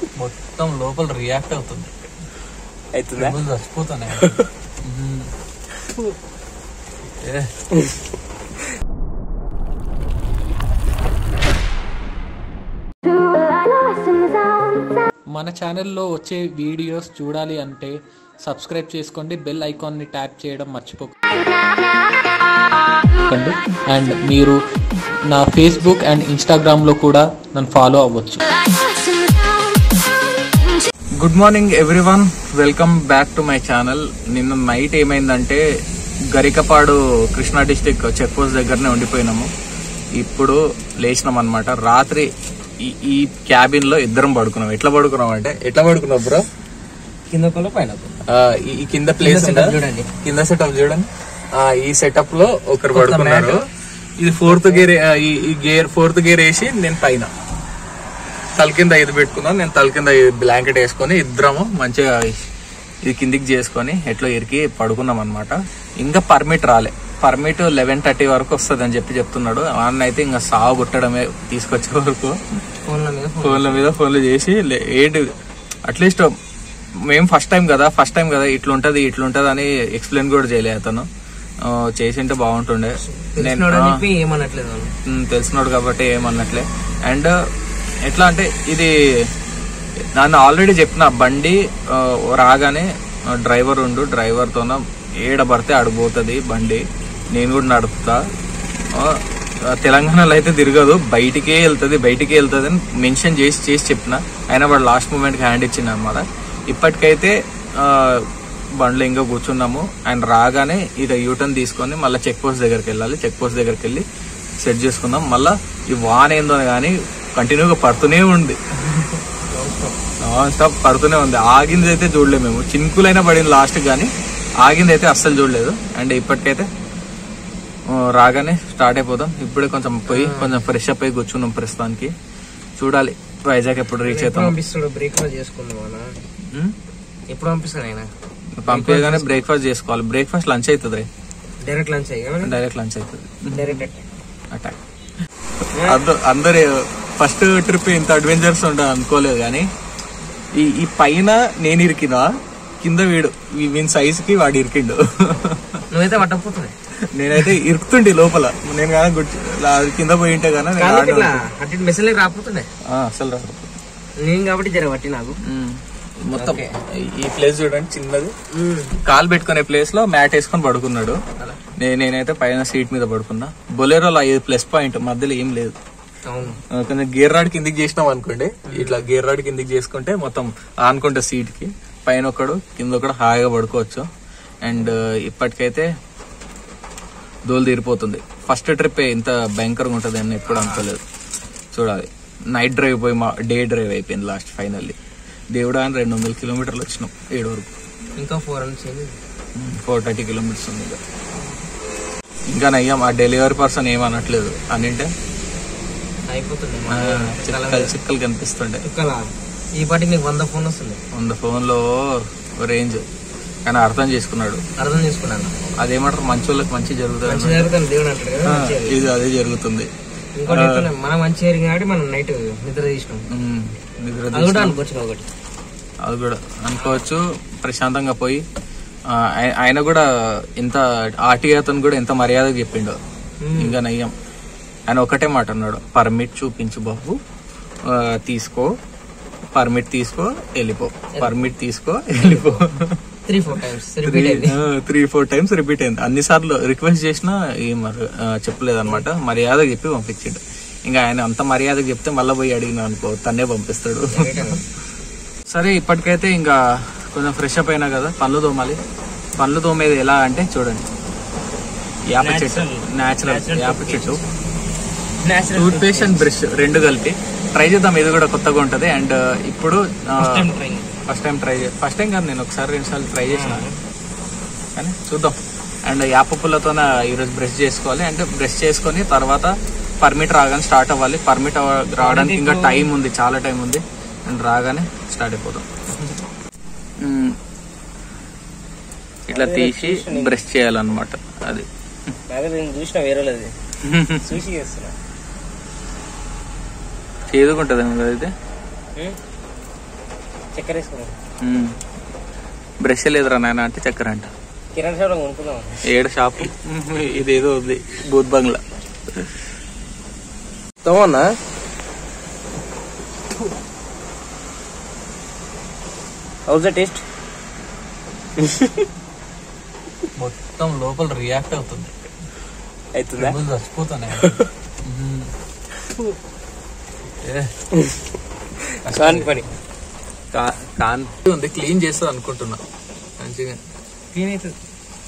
మొత్తం లోపల రియాక్ట్ అవుతుంది అవుతుందా ముందు చచ్చిపోతానే ఏ, మన ఛానల్లో వచ్చే వీడియోస్ చూడాలి అంటే సబ్స్క్రైబ్ చేసుకోండి బెల్ ఐకాన్ని ట్యాప్ చేయడం మర్చిపోకండి అండ్ మీరు నా ఫేస్బుక్ అండ్ ఇన్స్టాగ్రామ్లో కూడా నన్ను ఫాలో అవ్వచ్చు good morning everyone welcome back to my channel నిన్న నైట్ ఏమైందంటే Garikapadu Krishna district check post దగ్గరనే ఉండిపోయినాము ఇప్పుడు లేచినాం అనమాట రాత్రి ఈ ఈ క్యాబిన్ లో ఇద్దరం పడుకున్నాం ఎట్లా పడుకున్నాం అంటే ఎట్లా పడుకున్నాం బ్రో కింద కొల పైన ఈ కింద ప్లేస్ setup చూడండి. కింద సెటప్ చూడండి ఆ, ఈ సెటప్ లో ఒకరు పడుకున్నారు ఇది ఫోర్త్ గేర్ ఈ గేర్ ఫోర్త్ గేర్ వేసి నేను పైన తల కింద ఇది పెట్టుకున్నాను నేను తల కింద బ్లాంకెట్ వేసుకొని ఇద్దరము మంచిగా ఇది కిందికి చేసుకొని ఎట్లా ఇరికి పడుకున్నాం అనమాట ఇంకా పర్మిట్ రాలే పర్మిట్ లెవెన్ థర్టీ వరకు వస్తుంది అని చెప్పి చెప్తున్నాడు అన్న అయితే ఇంకా సాగు కొట్టడమే తీసుకొచ్చే వరకు ఫోన్ల మీద ఫోన్ల మీద ఫోన్లు చేసి లే- ఏంటి అట్లీస్ట్ మేము ఫస్ట్ టైం కదా ఫస్ట్ టైం కదా ఇట్లుంటది ఇట్లుంటది అని ఎక్స్ప్లెయిన్ కూడా చేయలే అతను ఆ, చేసింటే బాగుంటుండే నేను తెలిసినోడు అని ఆ, చెప్పి ఏమనట్లేదు వాళ్ళు. ఉమ్, తెలిసినోడు కాబట్టి ఏమన్నట్లే అండ్ ఎట్లా అంటే ఇది నన్ను ఆల్రెడీ చెప్పిన బండి ఆ, రాగానే డ్రైవర్ ఉండు డ్రైవర్ తోన ఏడ పడితే ఆడిపోతుంది బండి నేను కూడా నడుపుతా ఆ, ఆ, తెలంగాణలో అయితే తిరగదు బయటికే వెళ్తుంది బయటికే వెళ్తుంది అని మెన్షన్ చేసి చేసి చెప్పిన అయినా వాడు లాస్ట్ మూమెంట్కి హ్యాండ్ ఇచ్చింది అనమాట ఇప్పటికైతే ఆ, బండ్లో ఇంకా కూర్చున్నాము అండ్ రాగానే ఇక యూటర్న్ తీసుకొని మళ్ళీ చెక్ పోస్ట్ దగ్గరికి వెళ్ళాలి చెక్ పోస్ట్ దగ్గరికి వెళ్ళి సెట్ చేసుకుందాం మళ్ళా ఈ వాన్ ఏందో కానీ కంటిన్యూగా పడుతూనే ఉంది నాన్ స్టాప్ పడుతూనే ఉంది ఆగింది అయితే చూడలేదు మేము చినుకులైనా పడింది లాస్ట్ కానీ ఆగింది అయితే అస్సలు చూడలేదు అండ్ ఇప్పటికైతే ఆ, రాగానే స్టార్ట్ అయిపోదాం ఇప్పుడే కొంచెం పోయి కొంచెం ఫ్రెష్ అప్ అయి కూర్చున్నాం ప్రస్తుతానికి చూడాలి వైజాగ్ ఎప్పుడు రీచ్ ఎప్పుడు అవుతాం పంపిస్తాడు బ్రేక్ఫాస్ట్ చేసుకుందాం అన్న ఉమ్? ఎప్పుడు పంపిస్తాడు ఆయన పంపించగానే బ్రేక్ఫాస్ట్ చేసుకోవాలి బ్రేక్ఫాస్ట్ లంచ్ అవుతుంది డైరెక్ట్ లంచ్ అయ్యి డైరెక్ట్ లంచ్ అవుతుంది డైరెక్ట్ అటాక్ అందరు అందరు ఫస్ట్ ట్రిప్ ఇంత అడ్వెంచర్స్ ఉంటా అనుకోలేదు కానీ ఈ ఈ పైన నేను ఇరికినా కింద వీడు ఈ వీని సైజ్ కి వాడు ఇరికిండు నువ్వైతే పట్టకపోతుంది నేనైతే ఇరుకుతుండే లోపల నేను కానీ గుర్తు లా- కింద పోయి ఉంటే కానీ నేను కానీ ఆడనే ఇట్లా ఉంటుండే. అట్టి మెసేజ్ రాకపోతుండే ఆ, అసలు రాదు నేను కాబట్టి జర పట్టి నాకు ఉమ్. మొత్తం ఈ- ఈ ప్లేస్ చూడండి చిన్నది కాలు పెట్టుకునే ప్లేస్ లో మ్యాట్ వేసుకొని పడుకున్నాడు నే- నేనైతే పైన సీట్ మీద పడుకున్నా బొలేరోలో ఇది ప్లస్ పాయింట్ మధ్యలో ఏం లేదు అవును ఆ, కొంచెం గేర్ రాడ్ కిందికి చేసినాం అనుకోండి ఇట్లా గేర్ రాడ్ కిందికి చేసుకుంటే మొత్తం ఆనుకుంటే సీట్ కి పైన ఒకడు కింద ఒకడు హాయిగా పడుకోవచ్చు అండ్ ఇప్పటికైతే దోలు తీరిపోతుంది ఫస్ట్ ట్రిప్ ఇంత భయంకరంగా ఉంటుంది అని ఎప్పుడు అనుకోలేదు చూడాలి నైట్ డ్రైవ్ పోయి మా డే డ్రైవ్ అయిపోయింది లాస్ట్ ఫైనల్లీ దేవుడా అని రెండు వందల కిలోమీటర్లు వచ్చినాం ఏడు వరకు ఇంకా ఫోర్ హండ్రెడ్స్ ఏంది ఫోర్ థర్టీ కిలోమీటర్స్ ఉంది ఇంకా. ఇంకా నయ్యాం ఆ డెలివరీ పర్సన్ ఏమనట్లేదు అనింటే అయిపోతుంది ఆ, చిక్కలు చిక్కలు కనిపిస్తుండే ఇక్కడ ఈ పాటికి నీకు వంద ఫోన్ వస్తుంది వంద ఫోన్లో రేంజ్ కానీ అర్థం చేసుకున్నాడు అర్థం చేసుకున్నాను అదేమంటారు మంచి వాళ్ళకి మంచి జరుగుతుంది మంచి జరుగుతుంది దేవుడు అంటాడు కదా ఆ, మంచి జరిగింది. ఇది అదే జరుగుతుంది ఇంకోటి ఏంటంటే మనం మంచి జరిగింది కాబట్టి మనం నైట్ నిద్ర తీసినాం ఉమ్, నిద్ర అది తీసి- కూడా అనుకోవచ్చు ఒకటి అది కూడా అనుకోవచ్చు ప్రశాంతంగా పోయి ఆ, ఆయ- ఆయన కూడా ఎంత ఆర్టీ అతను కూడా ఎంత మర్యాదగా చెప్పిండో ఇంకా నయ్యం ఆయన ఒకటే మాట అన్నాడు పర్మిట్ చూపించు బాబు ఆ, తీసుకో పర్మిట్ తీసుకో వెళ్ళిపో పర్మిట్ తీసుకో వెళ్ళిపో త్రీ ఫోర్ టైమ్స్ రిపీట్ అయింది త్రీ ఫోర్ టైమ్స్ రిపీట్ అయింది అన్ని సార్లు రిక్వెస్ట్ చేసినా ఏం మరి చెప్పలేదు అనమాట మర్యాద చెప్పి పంపించాడు ఇంకా ఆయన అంత మర్యాదగా చెప్తే మళ్ళీ పోయి అడిగిన అనుకో తన్నే పంపిస్తాడు సరే ఇప్పటికైతే ఇంకా కొంచెం ఫ్రెష్ అప్ అయినా కదా పళ్ళు తోమాలి పళ్ళు తోమేది ఎలా అంటే చూడండి యాప చెట్టు న్యాచురల్ యాప చెట్టు టూత్ పేస్ట్ అండ్ బ్రష్ రెండు కలిపి ట్రై చేద్దాం ఇది కూడా కొత్తగా ఉంటది అండ్ ఇప్పుడు ఫస్ట్ టైం ట్రై చే ఫస్ట్ టైం కాదు నేను ఒకసారి రెండు సార్లు ట్రై చేసిన కానీ చూద్దాం అండ్ యాప పుల్లతోన ఈరోజు బ్రష్ చేసుకోవాలి అంటే బ్రష్ చేసుకొని తర్వాత పర్మిట్ రాగానే స్టార్ట్ అవ్వాలి పర్మిట్ రావడానికి ఇంకా టైం ఉంది చాలా టైం ఉంది అండ్ రాగానే స్టార్ట్ అయిపోతాం మ్మ్. ఇట్లా తీసి బ్రష్ చేయాలన్నమాట అది నేను చూసిన వేరే లేదు చూసి చేస్తున్నా చేదుకుంటది కదా అయితే చక్కెర వేసుకున్నాం బ్రష్ లేదురా నాయన అంటే చక్కెర అంట కిరాణా షాప్ కొనుక్కుందాం ఏడు షాపు ఇదేదో ఉంది బూత్ బంగ్లా తోమన్నా హౌస్ ద టేస్ట్ మొత్తం లోపల రియాక్ట్ అవుతుంది అవుతుందా చచ్చిపోతానే కాని పని కాంతి ఉంది క్లీన్ చేస్తుంది అనుకుంటున్నా మంచిగా క్లీన్ అవుతుంది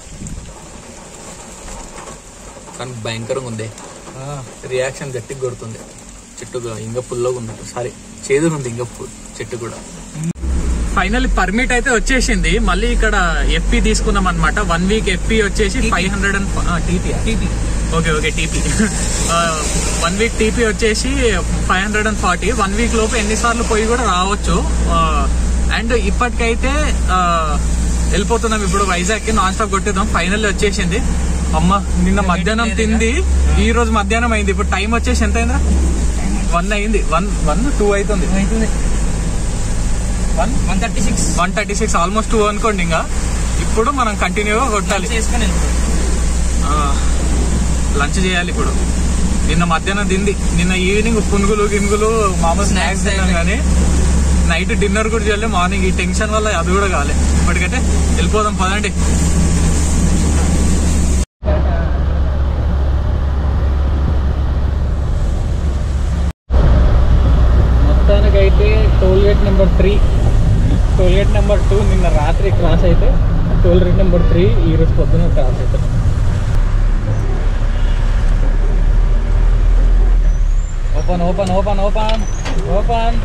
కానీ భయంకరంగా ఉంది రియాక్షన్ గట్టిగా కొడుతుంది చెట్టు కూడా ఇంకా పుల్లగా ఉంది సారీ చేదు ఉంది ఇంకా పు- చెట్టు కూడా ఫైనల్ పర్మిట్ అయితే వచ్చేసింది మళ్ళీ ఇక్కడ ఎఫ్పి తీసుకున్నాం అనమాట వన్ వీక్ ఎఫ్పి వచ్చేసి five hundred and TP TP okay okay TP one week TP వచ్చేసి five hundred and forty one week లోపు ఎన్నిసార్లు పోయి కూడా రావచ్చు అండ్ ఇప్పటికైతే ఆ, వెళ్ళిపోతున్నాం ఇప్పుడు వైజాగ్ కి నాన్ స్టాప్ కొట్టేద్దాం ఫైనల్ వచ్చేసింది అమ్మ నిన్న మధ్యాహ్నం తింది ఈ రోజు మధ్యాహ్నం అయింది ఇప్పుడు టైం వచ్చేసి ఎంత అయిందా వన్ అయింది వన్ వన్ టూ అవుతుంది అవుతుంది one one thirty six one thirty six almost two అనుకోండి ఇంకా ఇప్పుడు మనం కంటిన్యూగా కొట్టాలి చేసుకొని వెళ్ళిపోతాం లంచ్ చేయాలి ఇప్పుడు నిన్న మధ్యాహ్నం తింది నిన్న ఈవినింగ్ పునుగులు గినుగులు మామూలు స్నాక్స్ తిన్నాం కానీ నైట్ డిన్నర్ కూడా చేయలేదు మార్నింగ్ ఈ టెన్షన్ వల్ల అది కూడా కాలే ఇప్పటికైతే వెళ్ళిపోదాం పదండి మొత్తానికైతే toll gate number three toll gate number two నిన్న రాత్రి క్రాస్ అయితే టోల్ గేట్ నెంబర్ త్రీ ఈ రోజు పొద్దున క్రాస్ అవుతుంది open open open open open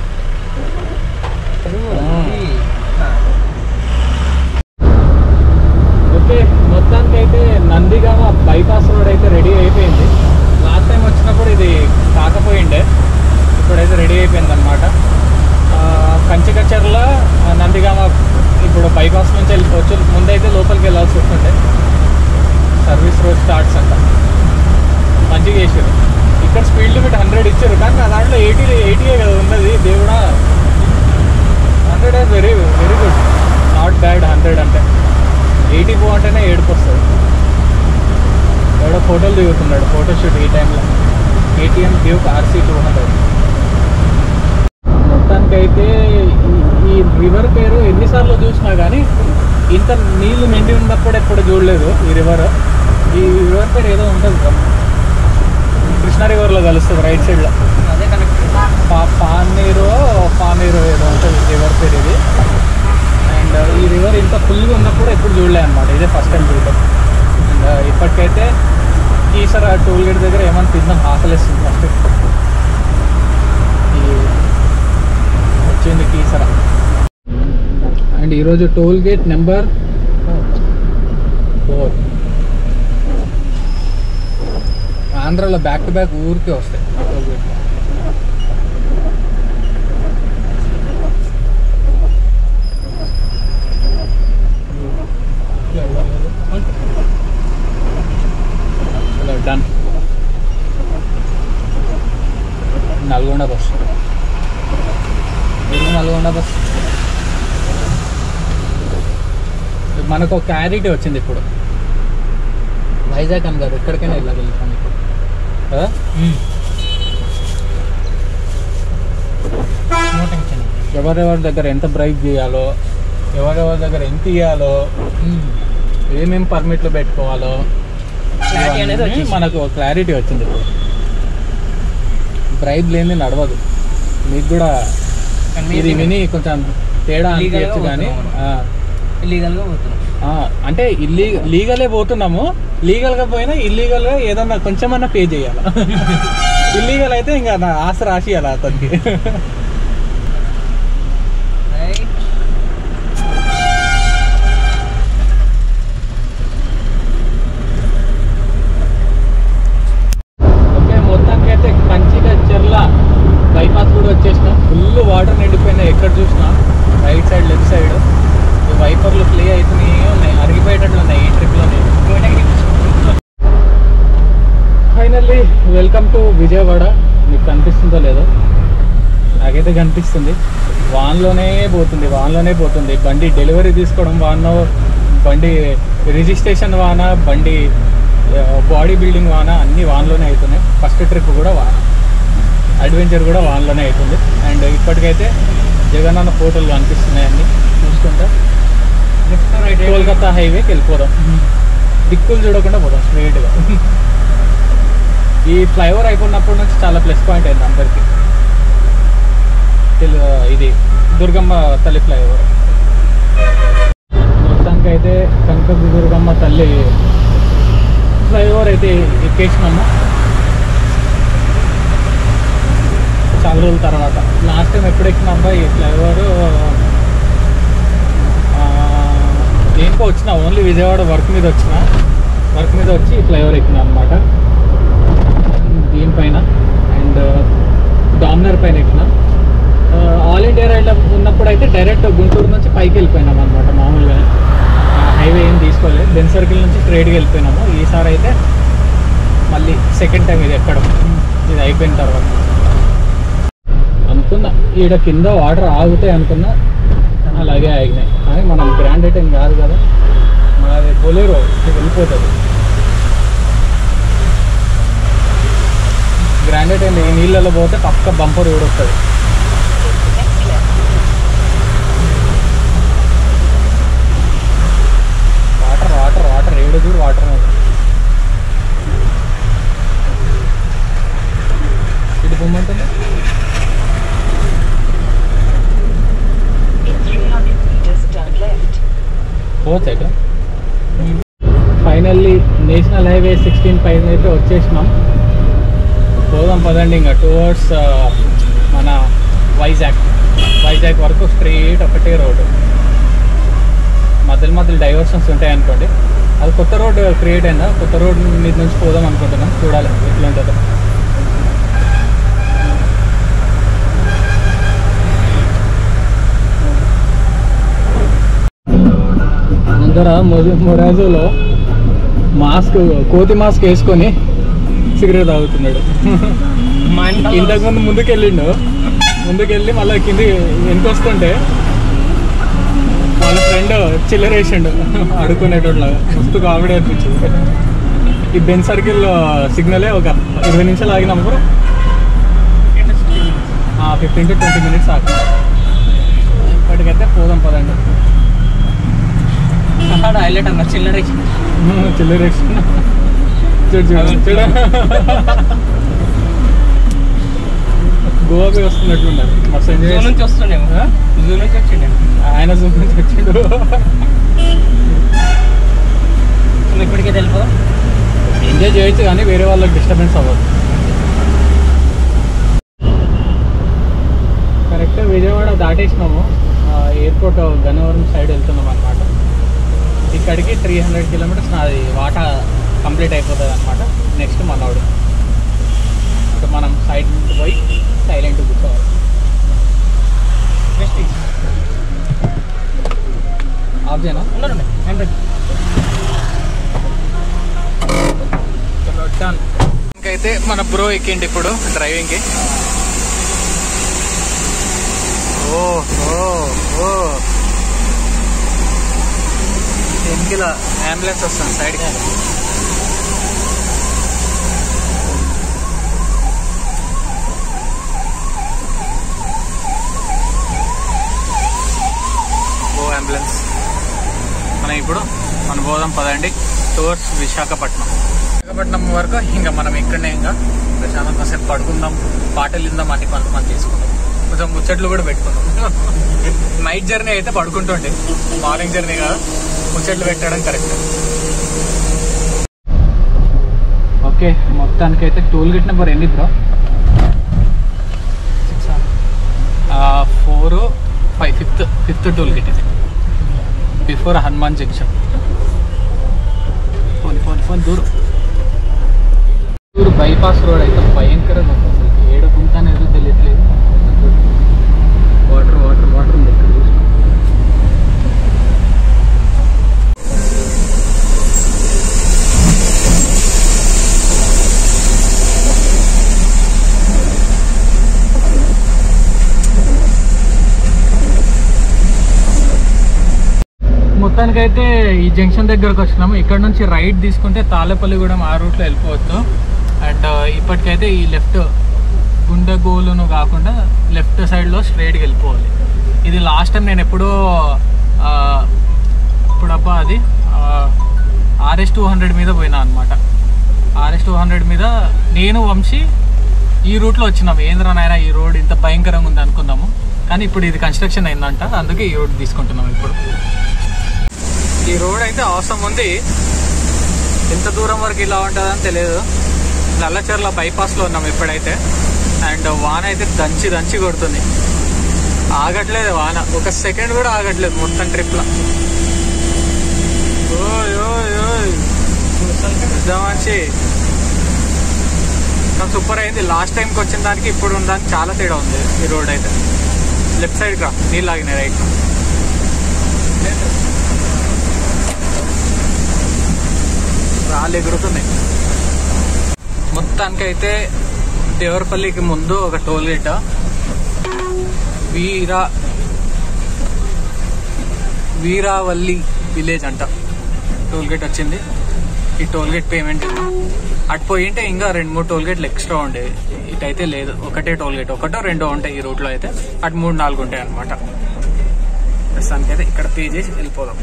okay మొత్తానికి అయితే నందిగామ బైపాస్ రోడ్ అయితే రెడీ అయిపోయింది లాస్ట్ టైం వచ్చినప్పుడు ఇది కాకపోయిండే ఇప్పుడైతే రెడీ అయిపోయింది అనమాట కంచికచర్ల నందిగామ ఇప్పుడు బైపాస్ నుంచి వెళ్ళి వచ్చి ముందైతే లోపలికి వెళ్ళాల్సి వస్తుండే సర్వీస్ రోడ్ స్టార్ట్స్ అంట మంచిగా చేసారు ఇక్కడ స్పీడ్ లిమిట్ హండ్రెడ్ ఇచ్చారు కానీ నా దాంట్లో ఎయిటీ ఎయిటీయే కదా ఉన్నది దేవుడా hundred is very very good not bad hundred అంటే ఎయిటీ పో అంటేనే ఏడుపు వస్తుంది ఎవడో ఫోటోలు దిగుతున్నాడు ఫోటోషూట్ ఈ టైంలో KTM Duke RC two hundred మొత్తానికైతే ఈ- ఈ రివర్ పేరు ఎన్నిసార్లు చూసినా కానీ ఇంత నీళ్లు నిండి ఉన్నప్పుడు ఎప్పుడు చూడలేదు ఈ రివర్ ఈ రివర్ పేరు ఏదో ఉంటుంది కదా. కృష్ణా రివర్లో కలుస్తుంది రైట్ సైడ్లో అదే కనెక్ట్ పా పానీరు పానీరు ఏదో ఉంటుంది రివర్ పేరు ఇది అండ్ ఈ రివర్ ఇంత ఫుల్గా ఉన్నప్పుడు ఎప్పుడు చూడలే అనమాట ఇదే ఫస్ట్ టైం చూడటం అండ్ ఇప్పటికైతే ఈసారి ఆ టోల్ గేట్ దగ్గర ఏమైనా తిందాం ఆకలిస్తుంది ఫస్ట్ ఈ వచ్చింది కీసర అండ్ ఈరోజు టోల్ గేట్ నెంబర్ ఫోర్ ఆంధ్రాలో బ్యాక్ టు బ్యాక్ ఊరికే వస్తాయి టోల్ గేట్ చలో డన్ నల్గొండ బస్ ఇది నల్గొండ బస్ మనకు ఒక క్లారిటీ వచ్చింది ఇప్పుడు వైజాగ్ అని కాదు ఎక్కడికైనా వెళ్ళగలుగుతాం ఇప్పుడు కదా? నో టెన్షన్ ఎవరెవరి దగ్గర ఎంత బ్రైక్ చేయాలో ఎవరెవరి దగ్గర ఎంత ఇవ్వాలో ఏమేం పర్మిట్లు పెట్టుకోవాలో Clarity అనేది ఇవన్నీ వచ్చేసింది. మనకు క్లారిటీ వచ్చింది బ్రైబ్ లేని నడవదు మీకు కూడా ఇది విని కొంచెం తేడా Legal గా అనిపించచ్చు కానీ పోతున్నాం ఆ, ఇల్లీగల్ గా పోతున్నాం ఆ, అంటే ఇల్లీ లీగలే పోతున్నాము లీగల్ గా పోయినా ఇల్లీగల్ గా ఏదన్నా కొంచెమన్నా పే చేయాలి ఇల్లీగల్ అయితే ఇంకా నా ఆశ రాసియాలి అతనికి రైట్ ఓకే మొత్తానికి అయితే కంచిగా చెర్ల బైపాస్ కూడా వచ్చేసినాం ఫుల్ వాటర్ నిండిపోయినాయి ఎక్కడ చూసినా రైట్ సైడ్ లెఫ్ట్ సైడ్ ఈ వైపర్లు ప్లే అవుతున్నాయి ఉన్నాయి అరిగిపోయేటట్లు ఉన్నాయి ఈ ట్రిప్లోనే ఫైనల్లీ వెల్కమ్ టు విజయవాడ మీకు కనిపిస్తుందో లేదో నాకైతే కనిపిస్తుంది వాన్లోనే పోతుంది వాన్లోనే పోతుంది బండి డెలివరీ తీసుకోవడం వాన బండి రిజిస్ట్రేషన్ వాన బండి బాడీ బిల్డింగ్ వాన అన్నీ వాన్లోనే అవుతున్నాయి ఫస్ట్ ట్రిప్ కూడా వాన అడ్వెంచర్ కూడా వాన్లోనే అవుతుంది అండ్ ఇప్పటికైతే జగనన్న ఫోటోలు కనిపిస్తున్నాయి అన్నీ చూసుకుంటా కోల్కతా హైవేకి వెళ్ళిపోదాం దిక్కులు చూడకుండా పోదాం స్ట్రైట్గా ఈ ఫ్లైఓవర్ అయిపోయినప్పటి నుంచి చాలా ప్లస్ పాయింట్ అయింది అందరికీ తెలు ఇది దుర్గమ్మ తల్లి ఫ్లైఓవర్ మొత్తానికి అయితే కనక దుర్గమ్మ తల్లి ఫ్లైఓవర్ అయితే ఎక్కేసినాము చాలా రోజుల తర్వాత లాస్ట్ టైం ఎప్పుడు ఎక్కినాం ఈ ఫ్లైఓవర్ దేనికో వచ్చిన ఓన్లీ విజయవాడ వర్క్ మీద వచ్చిన వర్క్ మీద వచ్చి ఈ ఫ్లైఓవర్ ఎక్కినా అనమాట దీనిపైన అండ్ డామినర్ పైన ఎక్కిన ఆల్ ఇండియా రైడ్లో ఉన్నప్పుడు అయితే డైరెక్ట్ గుంటూరు నుంచి పైకి వెళ్ళిపోయినాం అనమాట మామూలుగా హైవే ఏం తీసుకోలేదు బెన్ సర్కిల్ నుంచి స్ట్రైట్గా వెళ్ళిపోయినాము ఈసారి అయితే మళ్ళీ సెకండ్ టైం ఇది ఎక్కడం ఇది అయిపోయిన తర్వాత అనుకున్నా ఈడ కింద వాటర్ ఆగుతాయి అనుకున్నా అలాగే ఆగినాయి కానీ మనం గ్రాండ్ ఐటెం కాదు కదా మనది బొలేరో వెళ్ళిపోతుంది గ్రాండ్ ఐటెం ఈ నీళ్ళలో పోతే పక్క బంపర్ కూడా వస్తుంది వాటర్ వాటర్ వాటర్ ఏడు దూరు వాటర్ ఇటు పొమ్మంటుంది In 300 meters, turn left. పోవచ్చా ఫైనల్లీ నేషనల్ హైవే సిక్స్టీన్ పైన అయితే వచ్చేసినాం పోదాం పదండి ఇంకా టువర్డ్స్ మన వైజాగ్ వైజాగ్ వరకు స్ట్రైట్ ఒకటే రోడ్డు మధ్యలో మధ్యలో డైవర్షన్స్ ఉంటాయి అనుకోండి అది కొత్త రోడ్ క్రియేట్ అయిందా కొత్త రోడ్ మీద నుంచి పోదాం అనుకుంటున్నాం చూడాలి ఎట్లా ఉంటుందో ముందర మొ- మొరాజోలో మాస్క్ కోతి మాస్క్ వేసుకొని సిగరెట్ తాగుతున్నాడు ఇంతకుముందు ముందుకెళ్ళిండు ముందుకెళ్ళి మళ్ళీ కింది వెనక వస్తుంటే వాళ్ళ ఫ్రెండ్ చిల్లరేసిండు అడుక్కునేటోళ్ళగా మస్తు కామెడీ అనిపించింది ఈ బెన్ సర్కిల్ సిగ్నలే ఒక ఇరవై నిమిషాలు ఆగినాం కూడా ఫిఫ్టీన్ టు ట్వంటీ మినిట్స్ ఆగి ఇప్పటికైతే పోదాం పదండి హైలైట్ అన్న చిల్లర చిల్లరేసి చూడు చూడు చూడు గోవాకి వస్తున్నట్లున్నారు మస్తు ఎంజాయ్ జూ నుంచి వస్తుండేమో ఆ? జూ నుంచి వచ్చిండే ఆయన జూమ్ నుంచి వచ్చిండు నువ్వు ఇప్పటికే తెలిపో ఎంజాయ్ చేయొచ్చు కానీ వేరే వాళ్ళకి డిస్టర్బెన్స్ అవ్వదు కరెక్ట్ విజయవాడ దాటేసినాము ఎయిర్పోర్ట్ గన్నవరం సైడ్ వెళ్తున్నాం అనమాట ఇక్కడికి త్రీ హండ్రెడ్ కిలోమీటర్స్ నాది వాటా కంప్లీట్ అయిపోతుంది అనమాట నెక్స్ట్ మనోడు ఇప్పుడు మనం సైడ్ నుంచి పోయి సైలెంట్ కూర్చోవాలి బెస్ట్ ఆఫ్ చేయనా ఉన్నారు ఇంకైతే మన బ్రో ఎక్కిండి ఇప్పుడు డ్రైవింగ్ కి ఓ ఓ ఓ వెనకిల అంబులెన్స్ వస్తుంది సైడ్ కి ఓ అంబులెన్స్ మనం ఇప్పుడు మన పోదాం పదండి టూర్స్ విశాఖపట్నం విశాఖపట్నం వరకు ఇంకా మనం ఇక్కడనే ఇంకా ప్రశాంతం కాసేపు పడుకుందాం పాటలు విందాం అన్ని పనులు మనం చేసుకుందాం కొంచెం ముచ్చట్లు కూడా పెట్టుకుందాం నైట్ జర్నీ అయితే పడుకుంటుండే మార్నింగ్ జర్నీ కాదు ముచ్చట్లు పెట్టడం కరెక్ట్ ఓకే మొత్తానికి అయితే టోల్ గేట్ నెంబర్ ఎన్ని bro four five fifth fifth toll gate ఇది before Hanuman junction phone phone phone దూరం దూరు బైపాస్ రోడ్ అయితే భయంకరంగా ఉంది అసలు ఏడ గుంత అనేది తెలియట్లేదు వాటర్ వాటర్ వాటర్ ఉంది ఇక్కడ చూసుకో. మొత్తానికైతే ఈ జంక్షన్ దగ్గరకు వచ్చినాము ఇక్కడ నుంచి రైట్ తీసుకుంటే తాళేపల్లి కూడా ఆ రూట్లో వెళ్ళిపోవచ్చు అండ్ ఇప్పటికైతే ఈ లెఫ్ట్ గుండెగోలును కాకుండా లెఫ్ట్ సైడ్లో స్ట్రైట్కి వెళ్ళిపోవాలి ఇది లాస్ట్ టైం నేను ఎప్పుడో ఆ, ఇప్పుడబ్బా అది ఆర్ఎస్ టూ హండ్రెడ్ మీద పోయినా అనమాట ఆర్ఎస్ టూ హండ్రెడ్ మీద నేను వంశీ ఈ రూట్లో వచ్చినాము ఏంద్రా నాయన ఈ రోడ్ ఇంత భయంకరంగా ఉంది అనుకున్నాము కానీ ఇప్పుడు ఇది కన్స్ట్రక్షన్ అయిందంట అందుకే ఈ రోడ్ తీసుకుంటున్నాం ఇప్పుడు ఈ రోడ్ అయితే అవసరం ఉంది ఎంత దూరం వరకు ఇలా ఉంటుందని తెలియదు నల్లచెర్ల బైపాస్లో ఉన్నాం ఇప్పుడైతే అండ్ వాన అయితే దంచి దంచి కొడుతుంది ఆగట్లేదు వాన ఒక సెకండ్ కూడా ఆగట్లేదు మొత్తం ట్రిప్లో ఓయ్ ఓయ్ ఓయ్ మంచి సూపర్ అయింది లాస్ట్ టైంకి వచ్చిన దానికి ఇప్పుడు ఉన్న దానికి చాలా తేడా ఉంది ఈ రోడ్ అయితే లెఫ్ట్ సైడ్ రా నీళ్ళు ఆగినాయి రైట్ రాళ్ళు ఎగురుతున్నాయి మొత్తానికైతే దేవరపల్లికి ముందు ఒక టోల్ గేట్ వీరా వీరావల్లి విలేజ్ అంట టోల్ గేట్ వచ్చింది ఈ టోల్ గేట్ పేమెంట్ అటు పోయింటే ఇంకా రెండు మూడు టోల్ గేట్లు ఎక్స్ట్రా ఉండేవి ఇటైతే లేదు ఒకటే టోల్ గేట్ ఒకటో రెండో ఉంటాయి ఈ రూట్లో అయితే అటు మూడు నాలుగు ఉంటాయి అనమాట ప్రస్తుతానికైతే ఇక్కడ పే చేసి వెళ్ళిపోదాం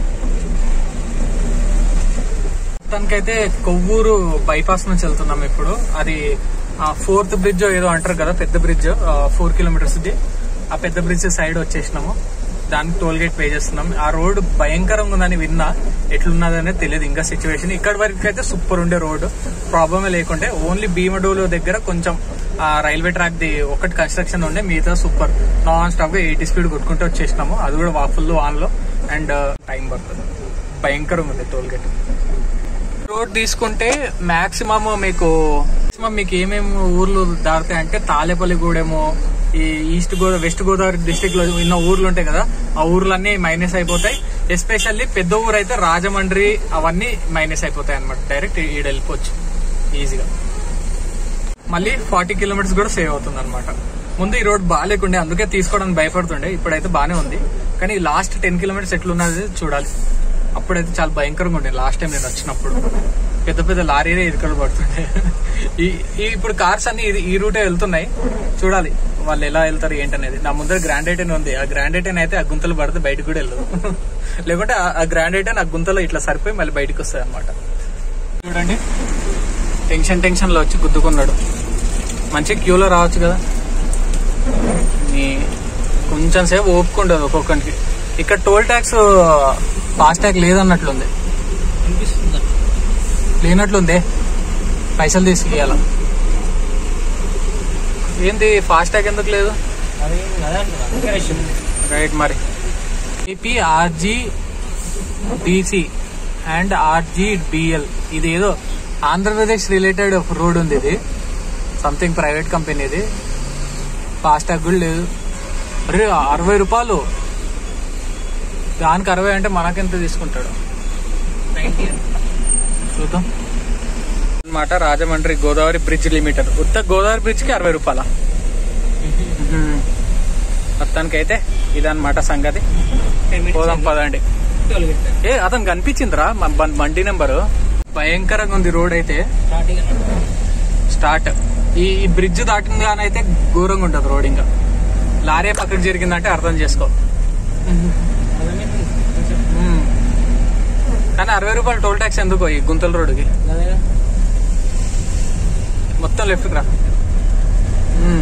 మొత్తానికైతే కొవ్వూరు బైపాస్ నుంచి వెళ్తున్నాం ఇప్పుడు అది ఫోర్త్ బ్రిడ్జ్ ఏదో అంటారు కదా పెద్ద బ్రిడ్జ్ ఫోర్ కిలోమీటర్స్ ఇది ఆ పెద్ద బ్రిడ్జ్ సైడ్ వచ్చేసినాము దానికి టోల్ గేట్ పే చేస్తున్నాం ఆ రోడ్ భయంకరంగా ఉందని విన్నా ఎట్లున్నది అనేది తెలియదు ఇంకా సిచ్యువేషన్ ఇక్కడ వరకు అయితే సూపర్ ఉండే రోడ్ ప్రాబ్లమే లేకుంటే ఓన్లీ భీమడోలు దగ్గర కొంచెం ఆ రైల్వే ట్రాక్ ది ఒకటి కన్స్ట్రక్షన్ ఉండే మిగతా సూపర్ నాన్ స్టాప్ గా ఎయిటీ స్పీడ్ కొట్టుకుంటూ వచ్చేసినాము అది కూడా ఫుల్ వాన్ లో అండ్ టైం పడుతుంది భయంకరంగా ఉంది టోల్ గేట్ రోడ్ తీసుకుంటే మాక్సిమం మీకు మాక్సిమం మీకు ఏమేమి ఊర్లు దారుతాయి అంటే తాలేపల్లిగూడెము ఈ east Godavari west Godavari district లో ఉన్న ఊర్లు ఉంటాయి కదా ఆ ఊర్లన్నీ మైనస్ అయిపోతాయి ఎస్పెషల్లీ పెద్ద ఊరు అయితే రాజమండ్రి అవన్నీ మైనస్ అయిపోతాయి అనమాట డైరెక్ట్ ఈడ వెళ్ళిపోవచ్చు ఈజీగా మళ్ళీ ఫార్టీ కిలోమీటర్స్ కూడా సేవ్ అవుతుంది అనమాట ముందు ఈ రోడ్ బాగాలేకుండే అందుకే తీసుకోవడానికి భయపడుతుండే ఇప్పుడైతే బాగానే ఉంది కానీ లాస్ట్ టెన్ కిలోమీటర్స్ ఎట్లున్నది చూడాలి అప్పుడైతే చాలా భయంకరంగా ఉండే లాస్ట్ టైం నేను వచ్చినప్పుడు పెద్ద పెద్ద లారీలే ఇరుకలు పడుతుండే ఈ ఈ- ఇప్పుడు కార్స్ అన్ని ఇది- ఈ రూటే వెళ్తున్నాయి చూడాలి వాళ్ళు ఎలా వెళ్తారు ఏంటనేది నా ముందర గ్రాండ్ ఐటెన్ ఉంది ఆ గ్రాండ్ ఐటెన్ అయితే ఆ గుంతలు పడితే బయటకు కూడా వెళ్ళదు లేకుంటే ఆ- ఆ గ్రాండ్ ఐటెన్ ఆ గుంతలో ఇట్లా సరిపోయి మళ్ళీ బయటకు వస్తాయి అనమాట చూడండి టెన్షన్ టెన్షన్ లో వచ్చి గుద్దుకున్నాడు మంచి క్యూలో రావచ్చు కదా నీ కొంచెం సేపు ఓపుకుండదు ఒక్కొక్కరికి ఇక్కడ టోల్ ట్యాక్స్ ఫాస్ట్ ట్యాగ్ లేదన్నట్లుంది లేనట్లుందే పైసలు తీసుకెళ్ళాల ఏంది ఫాస్ట్ ట్యాగ్ ఎందుకు లేదు రైట్ మరి AP RG DC and RG DL ఇది ఏదో ఆంధ్రప్రదేశ్ రిలేటెడ్ రోడ్ ఉంది ఇది సంథింగ్ ప్రైవేట్ కంపెనీ ఇది ఫాస్ట్ ట్యాగ్ కూడా లేదు అరే అరవై రూపాయలు దానికి అరవై అంటే మనకెంత తీసుకుంటాడు చూద్దాం అనమాట రాజమండ్రి గోదావరి బ్రిడ్జ్ లిమిటర్ ఉత్త గోదావరి బ్రిడ్జ్ కి అరవై రూపాయల మొత్తానికి అయితే ఇదన్నమాట సంగతి పోదాం పదండి ఏ అతను కనిపించిందిరా మన బం- బండి నెంబరు భయంకరంగా ఉంది రోడ్ అయితే స్టార్ట్ ఈ ఈ బ్రిడ్జ్ దాటినగానైతే ఘోరంగా ఉంటుంది రోడ్ ఇంకా లారీ పక్కకు జరిగిందంటే అర్థం చేసుకో ఉమ్. కానీ అరవై రూపాయలు టోల్ ట్యాక్స్ ఎందుకో ఈ గుంతల రోడ్డుకి మొత్తం లెఫ్ట్ రా ఉమ్.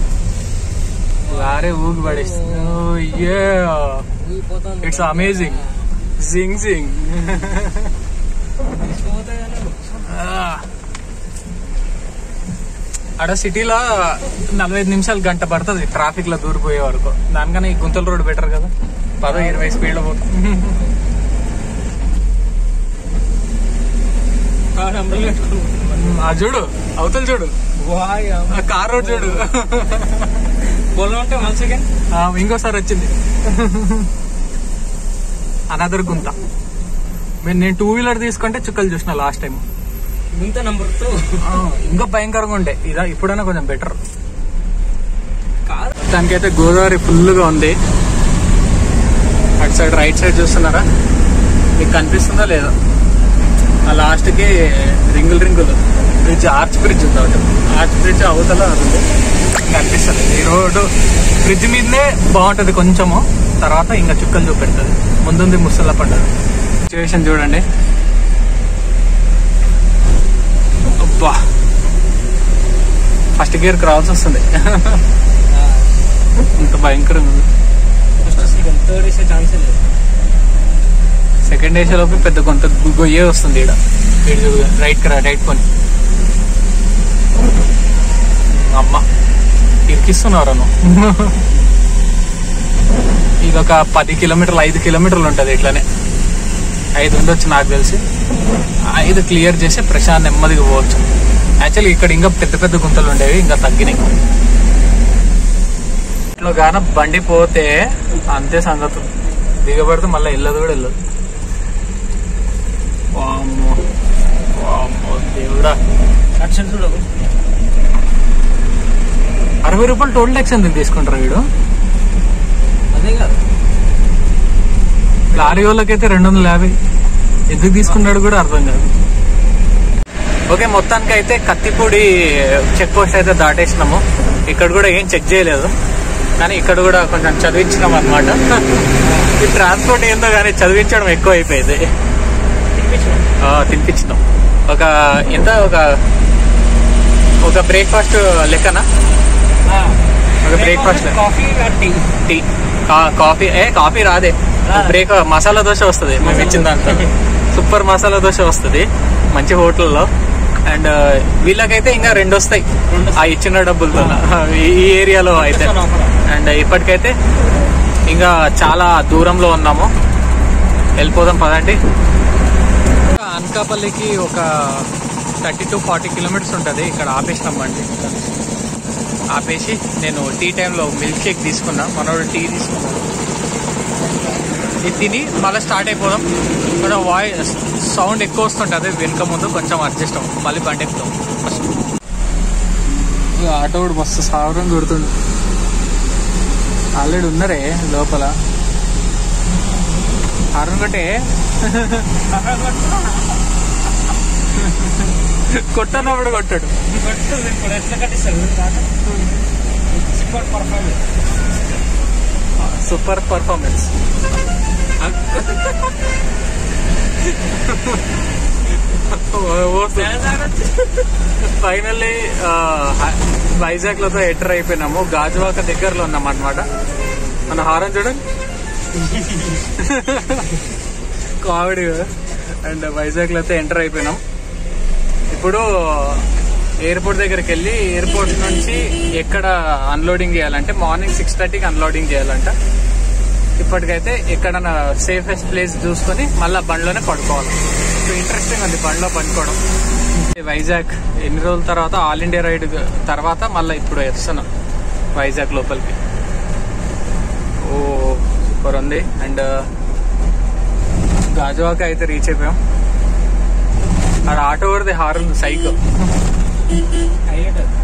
లారీ ఊగి పడేస్తుంది ఇట్స్ అమేజింగ్ జింగ్ జింగ్ ఆడ సిటీలో నలభై ఐదు నిమిషాలు గంట పడుతుంది ట్రాఫిక్ లో దూరిపోయే వరకు దానికన్నా ఈ గుంతల రోడ్ బెటర్ కదా పదో ఇరవై స్పీడ్ లో పోతుంది ఆ చూడు అవతల చూడు ఆ కార్ రోడ్ చూడు ఉంటే మంచిగా ఆ, ఇంకోసారి వచ్చింది అనదర్ గుంత మీరు నేను టూ వీలర్ తీసుకుంటే చుక్కలు చూసిన లాస్ట్ టైం ఇంత నంబర్ తో ఇంకా భయంకరంగా ఉండే ఇదా ఇప్పుడైనా కొంచెం బెటర్ కాదు దానికైతే గోదావరి ఫుల్ గా ఉంది అటు సైడ్ రైట్ సైడ్ చూస్తున్నారా మీకు కనిపిస్తుందో లేదో ఆ లాస్ట్కి రింగులు రింగులు బ్రిడ్జ్ ఆర్చ్ బ్రిడ్జ్ ఉంది ఒకటి ఆర్చ్ బ్రిడ్జ్ అవతల అది ఉంది కనిపిస్తుంది ఈ రోడ్డు బ్రిడ్జ్ మీదనే బాగుంటుంది కొంచెము తర్వాత ఇంకా చుక్కలు చూపెడుతుంది ముందుంది ముసళ్ళ పండుగ సిచ్యువేషన్ చూడండి అబ్బా ఫస్ట్ గేర్కి రావాల్సి వస్తుంది ఇంత భయంకరంగా ఉంది థర్డ్ వేసే ఛాన్సే లేదు సెకండ్ ఏసీ లోపు పెద్ద కొంత గు- గొయ్యే వస్తుంది ఇక్కడ రైట్ రా రైట్ కొని అమ్మ ఇరికిస్తున్నారు నువ్వు ఇది ఒక పది కిలోమీటర్లు ఐదు కిలోమీటర్లు ఉంటుంది ఇట్లానే ఐదు ఉండొచ్చు నాకు తెలిసి ఐదు క్లియర్ చేసి ప్రశాంత్ నెమ్మదిగా పోవచ్చు యాక్చువల్లీ ఇక్కడ ఇంకా పెద్ద పెద్ద గుంతలు ఉండేవి ఇంకా తగ్గినాయి ఇట్లా గాన బండి పోతే అంతే సంగతులు దిగబడితే మళ్ళీ వెళ్ళదు కూడా వెళ్ళదు వామ్మో వామ్మో దేవుడా అటు చూడవు అరవై రూపాయలు టోల్ ట్యాక్స్ ఎందుకు తీసుకుంటారు వీడు అదే కాదు లారీ వాళ్ళకైతే రెండు వందల యాభై ఎందుకు తీసుకున్నాడు కూడా అర్థం కాదు ఓకే మొత్తానికి అయితే కత్తిపూడి చెక్ పోస్ట్ అయితే దాటేసినాము ఇక్కడ కూడా ఏం చెక్ చేయలేదు కానీ ఇక్కడ కూడా కొంచెం చదివించినాం అనమాట ఈ ట్రాన్స్పోర్ట్ ఏందో కానీ చదివించడం ఎక్కువ అయిపోయింది ఆ, తినిపించినాం ఒక ఎంత ఒక ఒక బ్రేక్ఫాస్ట్ లెక్కనా ఒక బ్రేక్ఫాస్ట్ కాఫీ టీ టీ కా- కాఫీ ఏ కాఫీ రాదే రాదా? బ్రేక్ మసాలా దోశ వస్తుంది మేము ఇచ్చిన దాంట్లో సూపర్ మసాలా దోశ వస్తుంది మంచి హోటల్లో అండ్ వీళ్ళకైతే ఇంకా రెండు వస్తాయి రెండు ఆ ఇచ్చిన డబ్బులతో ఈ- ఈ ఏరియాలో అయితే అండ్ ఇప్పటికైతే ఇంకా చాలా దూరంలో ఉన్నాము వెళ్ళిపోదాం పదండి అనకాపల్లికి ఒక థర్టీ టు ఫార్టీ కిలోమీటర్స్ ఉంటుంది ఇక్కడ ఆపేసినాం బండి ఆపేసి నేను టీ టైంలో మిల్క్ షేక్ తీసుకున్నా మనోడు టీ తీసుకున్నాను ఇది తిని మళ్ళీ స్టార్ట్ అయిపోదాం కొంచెం వాయిస్ సౌండ్ ఎక్కువ వస్తుంటుంది వెనుక ముందు కొంచెం అడ్జస్ట్ అవ్వం మళ్ళీ బండి ఎక్కుతాం ఫస్ట్ ఆటో కూడా మస్తు సావరం కొడుతుండు ఆల్రెడీ ఉన్నారే లోపల హారన్ కొట్టే కొట్టనప్పుడు కొట్టాడు ఇప్పుడు ఎట్లా కట్టిస్తారు super performance super performance finally Vizag లతో ఎంటర్ అయిపోయినాము గాజువాక దగ్గరలో ఉన్నాం అనమాట మన హారం చూడండి కామెడీ అండ్ వైజాగ్ లతో ఎంటర్ అయిపోయినాం ఇప్పుడు ఎయిర్పోర్ట్ దగ్గరికి వెళ్ళి ఎయిర్పోర్ట్ నుంచి ఎక్కడ అన్లోడింగ్ చేయాలంటే మార్నింగ్ సిక్స్ థర్టీకి అన్లోడింగ్ చేయాలంట ఇప్పటికైతే ఎక్కడన్నా సేఫెస్ట్ ప్లేస్ చూసుకొని మళ్ళీ బండిలోనే పడుకోవాలి సో ఇంట్రెస్టింగ్ ఉంది బండిలో పడుకోవడం వైజాగ్ ఎన్ని రోజుల తర్వాత ఆల్ ఇండియా రైడ్ తర్వాత మళ్ళీ ఇప్పుడు వస్తున్నాం వైజాగ్ లోపలికి ఓ సూపర్ ఉంది అండ్ గాజువాక అయితే రీచ్ అయిపోయాం ఆడ ఆటో కూడా హార్ ఉంది సైకిల్ అయ్యేటది